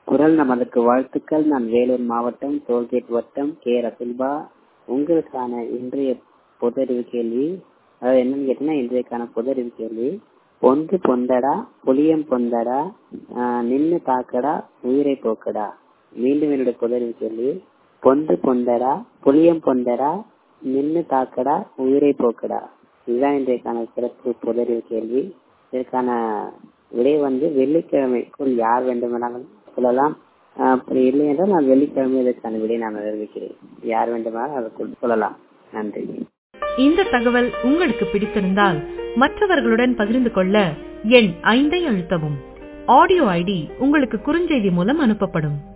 குரல் நமதுக்கு வாழ்த்துக்கள் நான் வேலூர் மாவட்டம் டோல்கேட் வட்டம் கே ரசுல்பா உங்களுக்கான இன்றைய பொதறிவு கேள்வி அதாவது என்னன்னு கேட்டீங்கன்னா இன்றையக்கான பொதறிவு கேள்வி பொந்து பொந்தடா புளியம் பொந்தடா ஆஹ் நின்னு தாக்கடா உயிரை போக்கடா மீண்டும் என்னுடைய பொதறிவு கேள்வி பொந்து பொந்தடா புளியம் பொந்தடா நின்னு தாக்கடா உயிரை போக்கடா இதுதான் இன்றைக்கான சிறப்பு பொதறிவு கேள்வி இதற்கான விடை வந்து வெள்ளிக்கிழமைக்குள் யார் வேண்டுமானாலும் சொல்லலாம் ஆஹ் அப்படி இல்லை என்றால் நான் வெள்ளிக்கிழமை இதற்கான விடை நான் அறிவிக்கிறேன் யார் வேண்டுமானாலும் அதற்குள் சொல்லலாம் நன்றி இந்த தகவல் உங்களுக்கு பிடித்திருந்தால் மற்றவர்களுடன் பகிர்ந்து கொள்ள எண் ஐந்தை அழுத்தவும் ஆடியோ ஐடி உங்களுக்கு குறுஞ்செய்தி மூலம் அனுப்பப்படும்